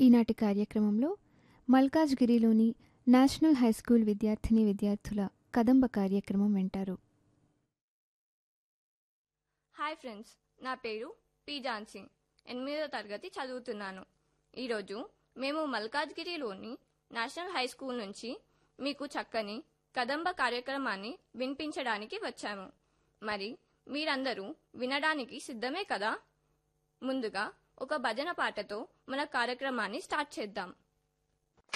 ఈనాటి కార్యక్రమంలో మల్కాజ్గిరిలోని national high school విద్యార్థిని విద్యార్థుల కదంబ కార్యక్రమం వింటారు హాయ్ ఫ్రెండ్స్ నా పేరు పి ఝాన్సీ ఎనిమిదో తరగతి చదువుతున్నాను ఈరోజు మేము మల్కాజ్గిరిలోని నేషనల్ హై స్కూల్ నుంచి మీకు చక్కని కదంబ కార్యక్రమాన్ని వినిపించడానికి వచ్చాము మరి మీరందరూ వినడానికి సిద్ధమే కదా ముందుగా ఒక భజన పాటతో మన కార్యక్రమాన్ని స్టార్ట్ చేద్దాం